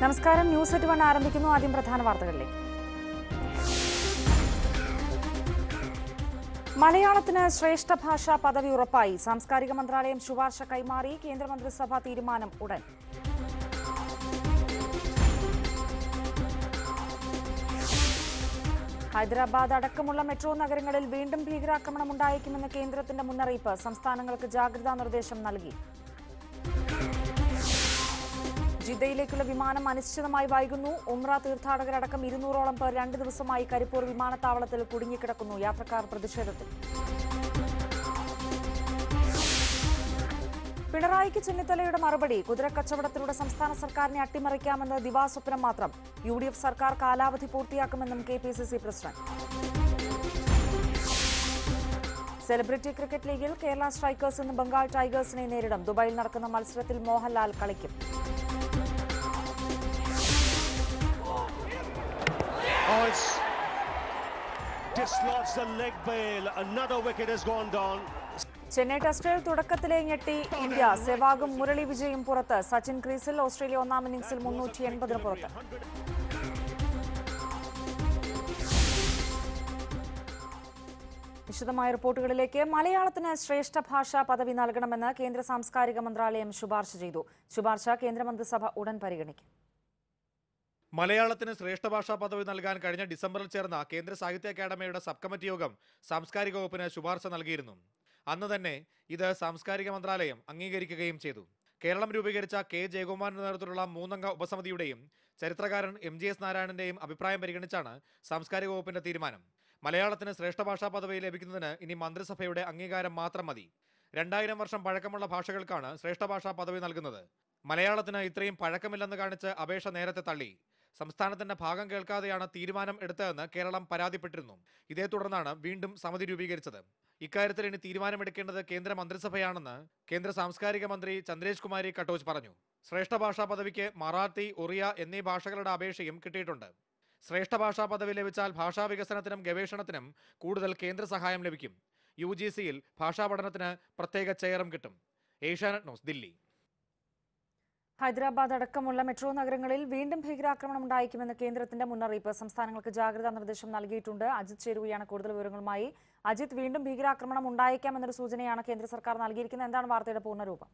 നമസ്കാരം news at one ആരംഭിക്കുന്നു ആദ്യം പ്രധാന വാർത്തകളിലേക്ക് മലയാളത്തിന് ശ്രേഷ്ഠ ഭാഷാ പദവി ഉറപ്പായി സാംസ്കാരിക മന്ത്രാലയം ശുപാർശ കൈമാറി കേന്ദ്രമന്ത്രിസഭാ തീരുമാനം ഉടൻ ഹൈദരാബാദ് അടക്കമുള്ള മെട്രോ നഗരങ്ങളിൽ വീണ്ടും ഭീകരാക്രമണം ഉണ്ടായേക്കുമെന്ന് കേന്ദ്രത്തിന്റെ മുന്നറിയിപ്പ് സംസ്ഥാനങ്ങൾക്ക് ജാഗ്രതാ നിർദ്ദേശം നൽകി ജിദ്ദയിലേക്കുള്ള വിമാനം അനിശ്ചിതമായി വൈകുന്നു ഉംറ തീർത്ഥാടകരടക്കം ഇരുന്നൂറോളം പേർ രണ്ട് ദിവസമായി കരിപ്പൂർ വിമാനത്താവളത്തിൽ കുടുങ്ങിക്കിടക്കുന്നു യാത്രക്കാർ പ്രതിഷേധത്തിൽ പിണറായിക്ക് ചെന്നിത്തലയുടെ മറുപടി കുതിരക്കച്ചവടത്തിലൂടെ സംസ്ഥാന സർക്കാരിനെ അട്ടിമറിക്കാമെന്ന് ദിവാസ്വപ്നം മാത്രം യു ഡി എഫ് സർക്കാർ കാലാവധി പൂർത്തിയാക്കുമെന്നും K P C C president celebrity cricket ലീഗിൽ കേരള സ്ട്രൈക്കേഴ്സ് ഇന്ന് ബംഗാൾ ടൈഗേഴ്സിനെ നേരിടും ദുബായിൽ നടക്കുന്ന മത്സരത്തിൽ മോഹൻലാൽ കളിക്കും Oh, it's dislodged the leg bail. Another wicket has gone down. Chennai ടെസ്റ്റിൽ തുടക്കത്തിലെ ഞെട്ടി ഇന്ത്യ സെവാഗും മുരളി വിജയും പുറത്ത് സച്ചിൻ ക്രീസിൽ ഓസ്ട്രേലിയ ഒന്നാം ഇന്നിംഗ്സിൽ മുന്നൂറ്റി എൺപതിന് പുറത്ത് വിശദമായ റിപ്പോർട്ടുകളിലേക്ക് മലയാളത്തിന് ശ്രേഷ്ഠ ഭാഷാ പദവി നൽകണമെന്ന് കേന്ദ്ര സാംസ്കാരിക മന്ത്രാലയം ശുപാർശ ചെയ്തു ശുപാർശ കേന്ദ്രമന്ത്രിസഭ ഉടൻ പരിഗണിക്കും മലയാളത്തിന് ശ്രേഷ്ഠ ഭാഷാ പദവി നൽകാൻ കഴിഞ്ഞ ഡിസംബറിൽ ചേർന്ന കേന്ദ്ര സാഹിത്യ അക്കാദമിയുടെ സബ് കമ്മിറ്റി യോഗം സാംസ്കാരിക വകുപ്പിന് ശുപാർശ നൽകിയിരുന്നു അന്ന് തന്നെ ഇത് സാംസ്കാരിക മന്ത്രാലയം അംഗീകരിക്കുകയും ചെയ്തു കേരളം രൂപീകരിച്ച കെ ജയകുമാറിന്റെ നേതൃത്വത്തിലുള്ള മൂന്നംഗ ഉപസമിതിയുടെയും ചരിത്രകാരൻ എം ജി എസ് നാരായണന്റെയും അഭിപ്രായം പരിഗണിച്ചാണ് സാംസ്കാരിക വകുപ്പിന്റെ തീരുമാനം മലയാളത്തിന് ശ്രേഷ്ഠ ഭാഷാ പദവി ലഭിക്കുന്നതിന് ഇനി മന്ത്രിസഭയുടെ അംഗീകാരം മാത്രം മതി രണ്ടായിരം വർഷം പഴക്കമുള്ള ഭാഷകൾക്കാണ് ശ്രേഷ്ഠ ഭാഷാ പദവി നൽകുന്നത് മലയാളത്തിന് ഇത്രയും പഴക്കമില്ലെന്ന് കാണിച്ച് അപേക്ഷ നേരത്തെ തള്ളി സംസ്ഥാനത്തിന്റെ ഭാഗം കേൾക്കാതെയാണ് തീരുമാനം എടുത്തതെന്ന് കേരളം പരാതിപ്പെട്ടിരുന്നു ഇതേ തുടർന്നാണ് വീണ്ടും സമിതി രൂപീകരിച്ചത് ഇക്കാര്യത്തിൽ ഇനി തീരുമാനമെടുക്കേണ്ടത് കേന്ദ്ര മന്ത്രിസഭയാണെന്ന് കേന്ദ്ര സാംസ്കാരിക മന്ത്രി ചന്ദ്രേഷ് കുമാരി കട്ടോച്ച് പറഞ്ഞു ശ്രേഷ്ഠ ഭാഷാ പദവിക്ക് മറാത്തി ഒറിയ എന്നീ ഭാഷകളുടെ അപേക്ഷയും കിട്ടിയിട്ടുണ്ട് ശ്രേഷ്ഠ ഭാഷാ പദവി ലഭിച്ചാൽ ഭാഷാ വികസനത്തിനും ഗവേഷണത്തിനും കൂടുതൽ കേന്ദ്ര സഹായം ലഭിക്കും യു ജി സിയിൽ ഭാഷാ പഠനത്തിന് പ്രത്യേക ചെയറും കിട്ടും ഏഷ്യാനെറ്റ് ന്യൂസ് ദില്ലി ഹൈദരാബാദ് അടക്കമുള്ള മെട്രോ നഗരങ്ങളിൽ വീണ്ടും ഭീകരാക്രമണം ഉണ്ടായേക്കുമെന്ന് കേന്ദ്രത്തിന്റെ മുന്നറിയിപ്പ് സംസ്ഥാനങ്ങൾക്ക് ജാഗ്രതാ നിർദ്ദേശം നൽകിയിട്ടുണ്ട് അജിത് ചേരുകയാണ് കൂടുതൽ വിവരങ്ങളുമായി അജിത് വീണ്ടും ഭീകരാക്രമണം ഉണ്ടായേക്കാമെന്നൊരു സൂചനയാണ് കേന്ദ്ര സർക്കാർ നൽകിയിരിക്കുന്നത് എന്താണ് വാർത്തയുടെ പൂർണ്ണരൂപം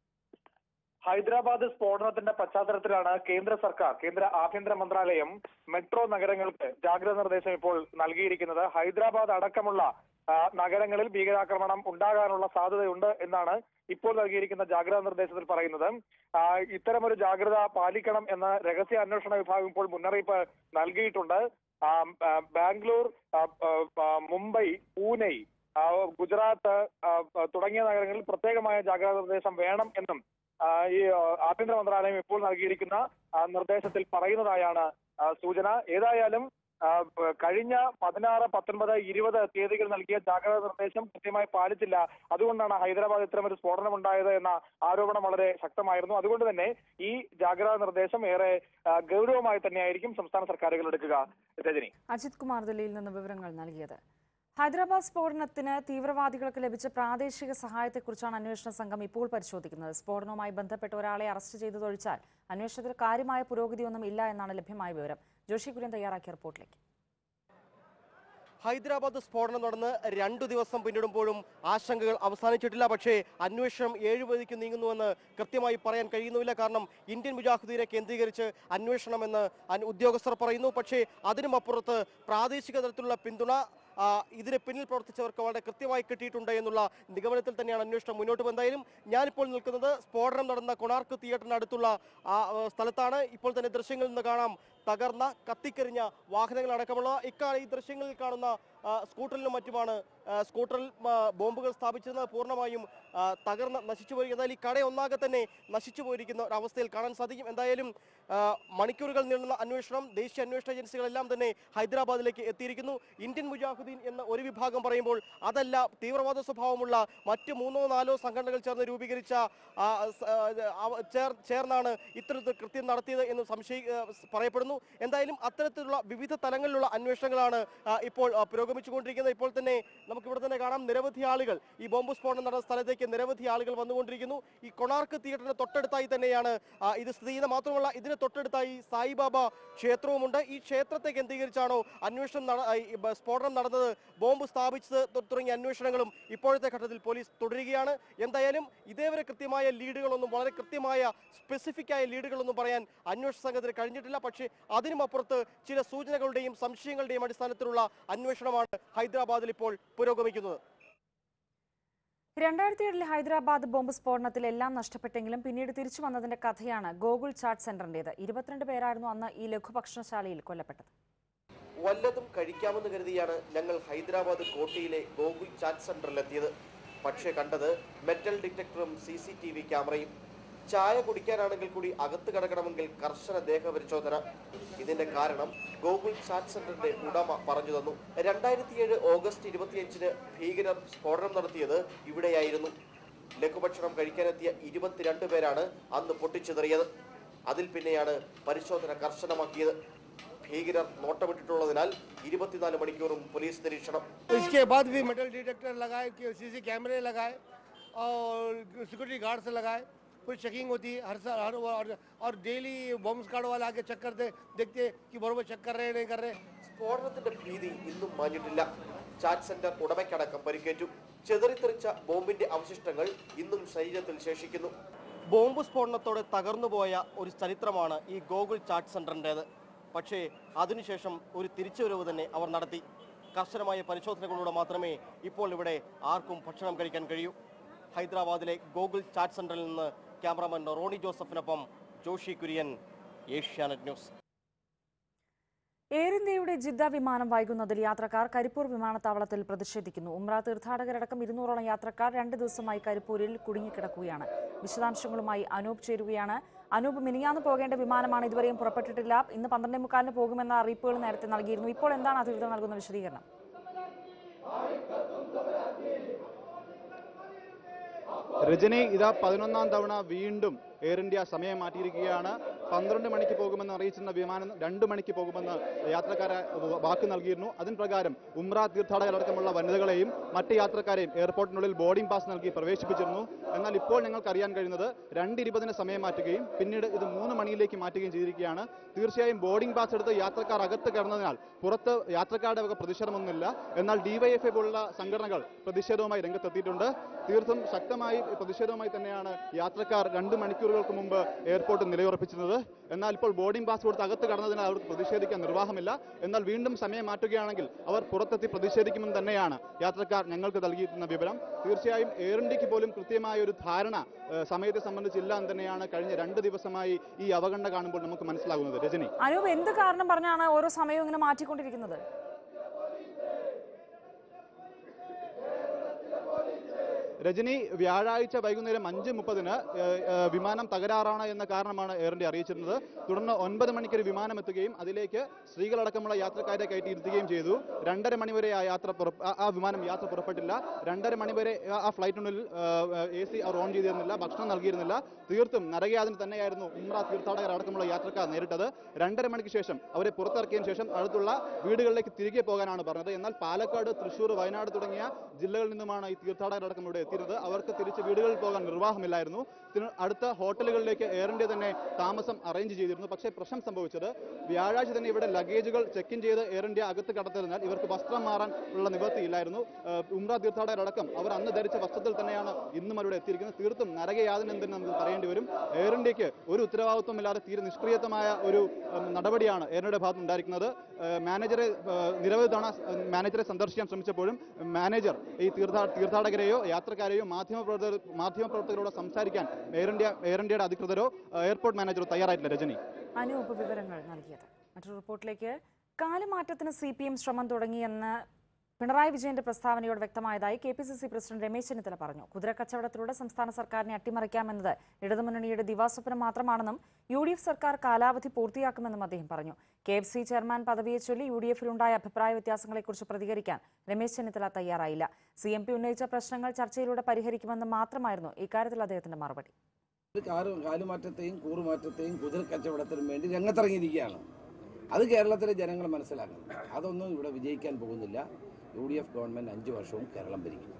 ഹൈദരാബാദ് സ്ഫോടനത്തിന്റെ പശ്ചാത്തലത്തിലാണ് കേന്ദ്ര സർക്കാർ കേന്ദ്ര ആഭ്യന്തര മന്ത്രാലയം മെട്രോ നഗരങ്ങൾക്ക് ജാഗ്രതാ നിർദ്ദേശം ഇപ്പോൾ നൽകിയിരിക്കുന്നത് ഹൈദരാബാദ് അടക്കമുള്ള ആ, നഗരങ്ങളിൽ ഭീകരാക്രമണം ഉണ്ടാകാനുള്ള സാധ്യതയുണ്ട് എന്നാണ് ഇപ്പോൾ നൽകിയിരിക്കുന്ന ജാഗ്രതാ നിർദ്ദേശത്തിൽ പറയുന്നത് ആ, ഇത്തരമൊരു ജാഗ്രത പാലിക്കണം എന്ന് രഹസ്യ അന്വേഷണ വിഭാഗം ഇപ്പോൾ മുന്നറിയിപ്പ് നൽകിയിട്ടുണ്ട് ആ, ആ, ബാംഗ്ലൂർ ആ, ആ, ആ, മുംബൈ പൂനെ ആ, ഗുജറാത്ത് ആ, ആ, തുടങ്ങിയ നഗരങ്ങളിൽ പ്രത്യേകമായ ജാഗ്രതാ നിർദ്ദേശം വേണം എന്നും ആ, ഈ ആ, ആഭ്യന്തര മന്ത്രാലയം ഇപ്പോൾ നൽകിയിരിക്കുന്ന ആ, നിർദ്ദേശത്തിൽ പറയുന്നതായാണ് ആ, സൂചന ഏതായാലും ആ, പ- കഴിഞ്ഞ പതിനാറ് പത്തൊൻപത് ഇരുപത് തീയതികൾ നൽകിയ ജാഗ്രതാ നിർദ്ദേശം കൃത്യമായി പാലിച്ചില്ല അതുകൊണ്ടാണ് ഹൈദരാബാദ് ഇത്തരമൊരു സ്ഫോടനം ഉണ്ടായത് എന്ന ആരോപണം വളരെ ശക്തമായിരുന്നു അതുകൊണ്ട് തന്നെ ഈ ജാഗ്രതാ നിർദ്ദേശം ഏറെ ആ, ഗൗരവമായി തന്നെയായിരിക്കും സംസ്ഥാന സർക്കാരുകൾ എടുക്കുക രജനി അജിത് കുമാർ ദില്ലിയിൽ നിന്ന് വിവരങ്ങൾ നൽകിയത് ഹൈദരാബാദ് സ്ഫോടനത്തിന് തീവ്രവാദികൾക്ക് ലഭിച്ച പ്രാദേശിക സഹായത്തെക്കുറിച്ചാണ് അന്വേഷണ സംഘം ഇപ്പോൾ പരിശോധിക്കുന്നത് സ്ഫോടനവുമായി ബന്ധപ്പെട്ട ഒരാളെ അറസ്റ്റ് ചെയ്തതൊഴിച്ചാൽ അന്വേഷണത്തിൽ കാര്യമായ പുരോഗതിയൊന്നും ഇല്ല എന്നാണ് ലഭ്യമായ വിവരം ജോഷി കുര്യൻ തയ്യാറാക്കിയ റിപ്പോർട്ടിലേക്ക് ഹൈദരാബാദ് സ്ഫോടനം നടന്ന് രണ്ടു ദിവസം പിന്നിടുമ്പോഴും ആശങ്കകൾ അവസാനിച്ചിട്ടില്ല പക്ഷേ അന്വേഷണം ഏഴുപതിക്ക് നീങ്ങുന്നുവെന്ന് കൃത്യമായി പറയാൻ കഴിയുന്നുമില്ല കാരണം ഇന്ത്യൻ മുജാഹിദീനെ കേന്ദ്രീകരിച്ച് അന്വേഷണമെന്ന് അൻ- ഉദ്യോഗസ്ഥർ പറയുന്നു പക്ഷേ അതിനുമപ്പുറത്ത് പ്രാദേശിക തലത്തിലുള്ള പിന്തുണ ആ, ഇതിന് പിന്നിൽ പ്രവർത്തിച്ചവർക്ക് വളരെ കൃത്യമായി കിട്ടിയിട്ടുണ്ട് എന്നുള്ള നിഗമനത്തിൽ തന്നെയാണ് അന്വേഷണം മുന്നോട്ട് പോകുന്നത്. എന്തായാലും ഞാനിപ്പോൾ നിൽക്കുന്നത് സ്ഫോടനം നടന്ന കൊണാർക്ക് തിയേറ്ററിന് അടുത്തുള്ള ആ ആ, സ്ഥലത്താണ് ഇപ്പോൾ തന്നെ ദൃശ്യങ്ങളിൽ നിന്ന് കാണാം തകർന്ന കത്തിക്കരിഞ്ഞ വാഹനങ്ങൾ അടക്കമുള്ള ഇക്കാ ഈ ദൃശ്യങ്ങളിൽ കാണുന്ന ആ, സ്കൂട്ടറിലും മറ്റുമാണ് ആ, സ്കൂട്ടറിൽ ആ, ബോംബുകൾ സ്ഥാപിച്ചിരുന്നത് പൂർണ്ണമായും ആ, തകർന്ന് നശിച്ചു പോയി എന്തായാലും ഈ കട ഒന്നാകെ തന്നെ നശിച്ചു പോയിരിക്കുന്ന ഒരു അവസ്ഥയിൽ കാണാൻ സാധിക്കും എന്തായാലും ആ, മണിക്കൂറുകൾ നീളുന്ന അന്വേഷണം ദേശീയ അന്വേഷണ ഏജൻസികളെല്ലാം തന്നെ ഹൈദരാബാദിലേക്ക് എത്തിയിരിക്കുന്നു ഇന്ത്യൻ മുജാഹിദീൻ എന്ന ഒരു വിഭാഗം പറയുമ്പോൾ അതല്ല തീവ്രവാദ സ്വഭാവമുള്ള മറ്റ് മൂന്നോ നാലോ സംഘടനകൾ ചേർന്ന് രൂപീകരിച്ച ആ, സ- ആ, അവ- ചേർ- ചേർന്നാണ് ഇത്തരത്തിൽ കൃത്യം നടത്തിയത് എന്ന് സംശയി ആ, പറയപ്പെടുന്നു എന്തായാലും അത്തരത്തിലുള്ള വിവിധ തലങ്ങളിലുള്ള അന്വേഷണങ്ങളാണ് ആ, ഇപ്പോൾ ആ, പുരോഗമിച്ചുകൊണ്ടിരിക്കുന്നത് ഇപ്പോൾ തന്നെ നമുക്ക് ഇവിടെ തന്നെ കാണാം നിരവധി ആളുകൾ ഈ ബോംബ് സ്ഫോടനം നടന്ന സ്ഥലത്തേക്ക് നിരവധി ആളുകൾ വന്നുകൊണ്ടിരിക്കുന്നു ഈ കൊണാർക്ക് തിയേറ്ററിന് തൊട്ടടുത്തായി തന്നെയാണ് ആ, ഇത് സ്ഥിതി ചെയ്യുന്നത് മാത്രമല്ല ഇതിന് തൊട്ടടുത്തായി സായിബാബ ക്ഷേത്രവുമുണ്ട് ഈ ക്ഷേത്രത്തെ കേന്ദ്രീകരിച്ചാണോ അന്വേഷണം നട- ആ, ഈ ബ- സ്ഫോടനം നടന്നത് ബോംബ് സ്ഥാപിച്ചത് തു- തുടങ്ങിയ അന്വേഷണങ്ങളും ഇപ്പോഴത്തെ ഘട്ടത്തിൽ പോലീസ് തുടരുകയാണ് എന്തായാലും ഇതേവരെ കൃത്യമായ ലീഡുകളൊന്നും വളരെ കൃത്യമായ സ്പെസിഫിക് ആയ ലീഡുകളൊന്നും പറയാൻ അന്വേഷണ സംഘത്തിന് കഴിഞ്ഞിട്ടില്ല പക്ഷേ അതിനുമപ്പുറത്ത് ചില സൂചനകളുടെയും സംശയങ്ങളുടെയും അടിസ്ഥാനത്തിലുള്ള അന്വേഷണമാണ് ഹൈദരാബാദിൽ ഇപ്പോൾ പുരോഗമിക്കുന്നത് രണ്ടായിരത്തി ഏഴിലെ ഹൈദരാബാദ് ബോംബ് സ്ഫോടനത്തിൽ എല്ലാം നഷ്ടപ്പെട്ടെങ്കിലും പിന്നീട് തിരിച്ചു വന്നതിന്റെ കഥയാണ് ഗോകുൽ ചാട്ട് സെന്ററിന്റേത് ഇരുപത്തിരണ്ട് പേരായിരുന്നു അന്ന് ഈ ലഘുഭക്ഷണശാലയിൽ കൊല്ലപ്പെട്ടത് വല്ലതും കഴിക്കാമെന്ന് കരുതിയാണ് ഞങ്ങൾ ഹൈദരാബാദ് കോട്ടയിലെ ഗോകുൽ ചാറ്റ് സെന്ററിലെത്തിയത് പക്ഷേ കണ്ടത് മെറ്റൽ ഡിറ്റക്ടറും സി സി ടി വി ക്യാമറയും ചായ കുടിക്കാനാണെങ്കിൽ കൂടി അകത്ത് കിടക്കണമെങ്കിൽ കർശന ദേഹപരിശോധന ഇതിന്റെ കാരണം ഗോകുൽ ചാറ്റ് സെന്ററിന്റെ ഉടമ പറഞ്ഞു തന്നു രണ്ടായിരത്തിയേഴ് ഓഗസ്റ്റ് ഇരുപത്തിയഞ്ചിന് ഭീകരർ സ്ഫോടനം നടത്തിയത് ഇവിടെയായിരുന്നു ലഘുഭക്ഷണം കഴിക്കാനെത്തിയ ഇരുപത്തിരണ്ട് പേരാണ് അന്ന് പൊട്ടിച്ചിതറിയത് അതിൽ പിന്നെയാണ് പരിശോധന കർശനമാക്കിയത് ഭീകരർ നോട്ടമിട്ടിട്ടുള്ളതിനാൽ ഇരുപത്തിനാല് മണിക്കൂറും പോലീസ് നിരീക്ഷണം इसके बाद भी मेटल डिटेक्टर लगाए सीसी कैमरे लगाए और सिक्योरिटी गार्ड से लगाए कोई चेकिंग होती है हर सा- हर और, और डेली बॉम्ब स्क्वाड वाले आके चेक करते देखते कि बरोबर चेक कर रहे हैं नहीं कर रहे സ്ഫോടനത്തിന്റെ ഭീതി ഇന്നും മാഞ്ഞിട്ടില്ല ചാറ്റ് സെന്റർ ഉടമയ്ക്കടക്കം പരിക്കേറ്റു ചെതറിത്തെറിച്ച ബോംബിന്റെ അവശിഷ്ടങ്ങൾ ഇന്നും ശരീരത്തിൽ ശേഷിക്കുന്നു ബോംബ് സ്ഫോടനത്തോടെ തകർന്നുപോയ ഒരു ചരിത്രമാണ് ഈ ഗോകുൽ ചാറ്റ് സെന്ററിൻ്റെത് പക്ഷേ അതിനുശേഷം ഒരു തിരിച്ചുവരവ് തന്നെ അവർ നടത്തി കർശനമായ പരിശോധനകളിലൂടെ മാത്രമേ ഇപ്പോൾ ഇവിടെ ആർക്കും ഭക്ഷണം കഴിക്കാൻ കഴിയൂ ഹൈദരാബാദിലെ ഗോകുൽ ചാറ്റ് സെന്ററിൽ നിന്ന് ക്യാമറാമാൻ റോണി ജോസഫിനൊപ്പം ജോഷി കുര്യൻ ഏഷ്യാനെറ്റ് ന്യൂസ് എയർ ഇന്ത്യയുടെ ജിദ്ദ വിമാനം വൈകുന്നതിൽ യാത്രക്കാർ കരിപ്പൂർ വിമാനത്താവളത്തിൽ പ്രതിഷേധിക്കുന്നു ഉംറ തീർത്ഥാടകരടക്കം ഇരുന്നൂറോളം യാത്രക്കാർ രണ്ട് ദിവസമായി കരിപ്പൂരിൽ കുടുങ്ങിക്കിടക്കുകയാണ് വിശദാംശങ്ങളുമായി അനൂപ് ചേരുകയാണ് അനൂപ് മിനിയാന്ന് പോകേണ്ട വിമാനമാണ് ഇതുവരെയും പുറപ്പെട്ടിട്ടില്ല ഇന്ന് പന്ത്രണ്ടേ മുക്കാലിന് പോകുമെന്ന അറിയിപ്പുകൾ നേരത്തെ നൽകിയിരുന്നു ഇപ്പോൾ എന്താണ് അധികൃതർ നൽകുന്ന വിശദീകരണം രജനി ഇതാ പതിനൊന്നാം തവണ വീണ്ടും എയർ ഇന്ത്യ സമയം മാറ്റിയിരിക്കുകയാണ് പന്ത്രണ്ട് മണിക്ക് പോകുമെന്ന് അറിയിച്ചിരുന്ന വിമാനം രണ്ട് മണിക്ക് പോകുമെന്ന് യാത്രക്കാരെ വാക്ക് നൽകിയിരുന്നു അതിന് പ്രകാരം ഉംറ തീർത്ഥാടകരടക്കമുള്ള വനിതകളെയും മറ്റ് യാത്രക്കാരെയും എയർപോർട്ടിനുള്ളിൽ ബോർഡിംഗ് പാസ് നൽകി പ്രവേശിപ്പിച്ചിരുന്നു എന്നാൽ ഇപ്പോൾ ഞങ്ങൾക്ക് അറിയാൻ കഴിയുന്നത് രണ്ട് ഇരുപതിന് സമയം മാറ്റുകയും പിന്നീട് ഇത് മൂന്ന് മണിയിലേക്ക് മാറ്റുകയും ചെയ്തിരിക്കുകയാണ് തീർച്ചയായും ബോർഡിംഗ് പാസ് എടുത്ത് യാത്രക്കാർ അകത്ത് കയറുന്നതിനാൽ പുറത്ത് യാത്രക്കാരുടെ വക പ്രതിഷേധമൊന്നുമില്ല എന്നാൽ ഡിവൈഎഫ്ഐ പോലുള്ള സംഘടനകൾ പ്രതിഷേധവുമായി രംഗത്തെത്തിയിട്ടുണ്ട് തീർത്തും ശക്തമായി പ്രതിഷേധവുമായി തന്നെയാണ് യാത്രക്കാർ രണ്ട് മണിക്കൂറുകൾക്ക് മുമ്പ് എയർപോർട്ട് നിലയുറപ്പിച്ചിരുന്നത് എന്നാൽ ഇപ്പോൾ ബോർഡിംഗ് പാസ് കൊടുത്ത് അകത്ത് കടന്നതിനാൽ അവർക്ക് പ്രതിഷേധിക്കാൻ നിർവാഹമില്ല എന്നാൽ വീണ്ടും സമയം മാറ്റുകയാണെങ്കിൽ അവർ പുറത്തെത്തി പ്രതിഷേധിക്കുമെന്ന് തന്നെയാണ് യാത്രക്കാർ ഞങ്ങൾക്ക് നൽകിയിരുന്ന വിവരം തീർച്ചയായും എയർ ഇന്ത്യക്ക് പോലും കൃത്യമായ ഒരു ധാരണ ഏഹ്, സമയത്തെ സംബന്ധിച്ചില്ല എന്ന് തന്നെയാണ് കഴിഞ്ഞ രണ്ട് ദിവസമായി ഈ അവഗണന കാണുമ്പോൾ നമുക്ക് മനസ്സിലാകുന്നത് രജനി അനൂപ് എന്ത് കാരണം പറഞ്ഞാണ് ഓരോ സമയവും ഇങ്ങനെ മാറ്റിക്കൊണ്ടിരിക്കുന്നത് രജനി വ്യാഴാഴ്ച വൈകുന്നേരം അഞ്ച് മുപ്പതിന് വിമാനം തകരാറാണ് എന്ന കാരണമാണ് എയർ ഇന്ത്യ അറിയിച്ചിരുന്നത് തുടർന്ന് ഒൻപത് മണിക്ക് ഒരു വിമാനം എത്തുകയും അതിലേക്ക് സ്ത്രീകളടക്കമുള്ള യാത്രക്കാരെ കയറ്റി ഇരുത്തുകയും ചെയ്തു രണ്ടര മണിവരെ ആ യാത്ര പുറ- ആ- ആ വിമാനം യാത്ര പുറപ്പെട്ടില്ല രണ്ടര മണിവരെ ആ- ആ ഫ്ലൈറ്റിനുള്ളിൽ എ സി അവർ ഓൺ ചെയ്തിരുന്നില്ല ഭക്ഷണം നൽകിയിരുന്നില്ല തീർത്തും നരകയാതന തന്നെയായിരുന്നു ഉമ്ര തീർത്ഥാടകർ അടക്കമുള്ള യാത്രക്കാർ നേരിട്ടത് രണ്ടര മണിക്ക് ശേഷം അവരെ പുറത്തിറക്കിയതിനു ശേഷം അടുത്തുള്ള വീടുകളിലേക്ക് തിരികെ പോകാനാണ് പറഞ്ഞത് എന്നാൽ പാലക്കാട് തൃശൂർ വയനാട് തുടങ്ങിയ ജില്ലകളിൽ നിന്നുമാണ് ഈ തീർത്ഥാടകരടക്കം ഇവിടെ എത്തിയിരുന്നത് അവർക്ക് തിരിച്ച് വീടുകളിൽ പോകാൻ നിർവാഹമില്ലായിരുന്നു ഇതിന് അടുത്ത ഹോട്ടലുകളിലേക്ക് എയർ ഇന്ത്യ തന്നെ താമസം അറേഞ്ച് ചെയ്തിരുന്നു പക്ഷേ പ്രശ്നം സംഭവിച്ചത് വ്യാഴാഴ്ച തന്നെ ഇവിടെ ലഗേജുകൾ ചെക്ക് ഇൻ ചെയ്ത് എയർ ഇന്ത്യ അകത്ത് കടത്തിയതിനാൽ ഇവർക്ക് വസ്ത്രം മാറാൻ ഉള്ള നിവൃത്തിയില്ലായിരുന്നു ഏഹ് ഉംറ തീർത്ഥാടകരടക്കം അവർ അന്ന് ധരിച്ച വസ്ത്രത്തിൽ തന്നെയാണ് ഇന്നും അവരുടെ എത്തിയിരിക്കുന്നത് തീർത്തും നരകയാതന എന്തെന്ന് നമുക്ക് പറയേണ്ടി വരും എയർ ഇന്ത്യക്ക് ഒരു ഉത്തരവാദിത്വമില്ലാതെ തീരെ നിഷ്ക്രിയത്വമായ ഒരു ഉം, നടപടിയാണ് എയർ ഇന്ത്യയുടെ ഭാഗത്ത് ഉണ്ടായിരിക്കുന്നത് ഏഹ് മാനേജറെ ഏഹ് നിരവധി തവണ ഏഹ് മാനേജറെ സന്ദർശിക്കാൻ ശ്രമിച്ചപ്പോഴും മാനേജർ ഈ തീർത്ഥാ തീർത്ഥാടകരെയോ യാത്രക്കാരെയോ മാധ്യമപ്രവർത്തകർ മാധ്യമപ്രവർത്തകരോട് സംസാരിക്കാൻ എയർ ഇന്ത്യ എയർ ഇന്ത്യയുടെ അധികൃതരോ ഏഹ് എയർപോർട്ട് മാനേജറോ തയ്യാറായിട്ടില്ല രജനി അനൂപ് വിവരങ്ങൾ നൽകിയത് മറ്റൊരു റിപ്പോർട്ടിലേക്ക് കാലുമാറ്റത്തിന് സി പി എം ശ്രമം തുടങ്ങിയെന്ന് പിണറായി വിജയന്റെ പ്രസ്താവനയോട് വ്യക്തമായതായി K P C C president Ramesh Chennithala പറഞ്ഞു കുതിരക്കച്ചവടത്തിലൂടെ സംസ്ഥാന സർക്കാരിനെ അട്ടിമറിക്കാമെന്നത് ഇടതുമുന്നണിയുടെ ദിവാസ്വപ്നം മാത്രമാണെന്നും യു ഡി എഫ് സർക്കാർ കാലാവധി പൂർത്തിയാക്കുമെന്നും അദ്ദേഹം പറഞ്ഞു കെ എഫ് സി ചെയർമാൻ പദവിയെ ചൊല്ലി യു ഡി എഫിലുണ്ടായ അഭിപ്രായ വ്യത്യാസങ്ങളെക്കുറിച്ച് പ്രതികരിക്കാൻ രമേശ് ചെന്നിത്തല തയ്യാറായില്ല സി എം പി ഉന്നയിച്ച പ്രശ്നങ്ങൾ ചർച്ചയിലൂടെ പരിഹരിക്കുമെന്ന് മാത്രമായിരുന്നു ഇക്കാര്യത്തിൽ അദ്ദേഹത്തിന്റെ മറുപടി ഒരു കാറ് കാലുമാറ്റത്തെയും കൂറുമാറ്റത്തെയും കുതിര കച്ചവടത്തിനും വേണ്ടി രംഗത്തിറങ്ങിയിരിക്കുകയാണ് അത് കേരളത്തിലെ ജനങ്ങൾ മനസ്സിലാക്കണം അതൊന്നും ഇവിടെ വിജയിക്കാൻ പോകുന്നില്ല യു ഡി എഫ് ഗവൺമെൻറ് അഞ്ച് വർഷവും കേരളം ഭരിക്കും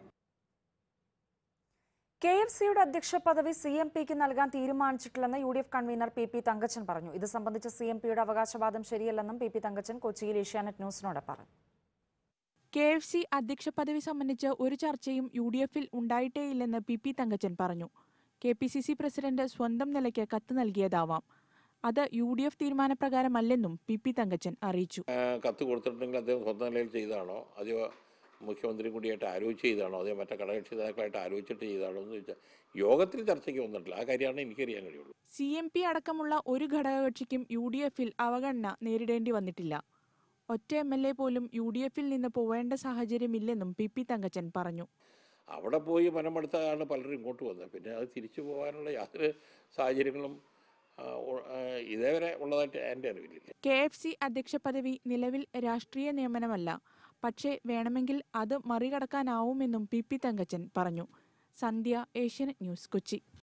കെ എഫ് സിയുടെ അധ്യക്ഷ പദവി സി എം പിക്ക് നൽകാൻ തീരുമാനിച്ചിട്ടില്ലെന്ന് U D F convener P P Thankachan പറഞ്ഞു ഇത് സംബന്ധിച്ച് സി എം പിയുടെ അവകാശവാദം ശരിയല്ലെന്നും പി പി തങ്കച്ചൻ കൊച്ചിയിൽ ഏഷ്യാനെറ്റ് ന്യൂസിനോട് പറഞ്ഞു കെ എഫ് സി അധ്യക്ഷ പദവി സംബന്ധിച്ച് ഒരു ചർച്ചയും യു ഡി എഫിൽ ഉണ്ടായിട്ടേയില്ലെന്ന് പി പി തങ്കച്ചൻ പറഞ്ഞു K P C C president സ്വന്തം നിലയ്ക്ക് കത്ത് നൽകിയതാവാം അത് യു ഡി എഫ് തീരുമാനപ്രകാരമല്ലെന്നും പി പി തങ്കച്ചൻ അറിയിച്ചു ആ, കത്ത് കൊടുത്തിട്ടുണ്ടെങ്കിൽ അദ്ദേഹം സ്വന്തം നിലയിൽ ചെയ്തതാണോ അതോ മുഖ്യമന്ത്രി കൂടിയായിട്ട് ആലോചിച്ച് ചെയ്താണോ അതോ മറ്റേ ഘടകകക്ഷി നേതാക്കളായിട്ട് ആലോചിച്ചിട്ട് ചെയ്താണോ എന്ന് ചോദിച്ചാൽ യോഗത്തിൽ ചർച്ചയ്ക്ക് വന്നിട്ടില്ല ആ കാര്യമാണ് എനിക്കറിയാൻ കഴിയുള്ളൂ സി എം പി അടക്കമുള്ള ഒരു ഘടകകക്ഷിക്കും യു ഡി എഫിൽ അവഗണന നേരിടേണ്ടി വന്നിട്ടില്ല ഒറ്റ എം എൽ എ പോലും യു ഡി എഫിൽ നിന്ന് പോവേണ്ട സാഹചര്യമില്ലെന്നും പി പി തങ്കച്ചൻ പറഞ്ഞു അവിടെ പോയി മനമെടുത്താണ് പലരും ഇങ്ങോട്ട് വന്നത് പിന്നെ അത് തിരിച്ചു പോകാനുള്ള യാതൊരു സാഹചര്യങ്ങളും ആ, ഉ- ആ, ഇതേവരെ ഉള്ളതായിട്ട് എൻ്റെ അറിവില്ല കെ എഫ് സി അധ്യക്ഷ പദവി നിലവിൽ രാഷ്ട്രീയ നിയമനമല്ല പക്ഷേ വേണമെങ്കിൽ അത് മറികടക്കാനാവുമെന്നും പി പി തങ്കച്ചൻ പറഞ്ഞു സന്ധ്യ ഏഷ്യനെറ്റ് ന്യൂസ് കൊച്ചി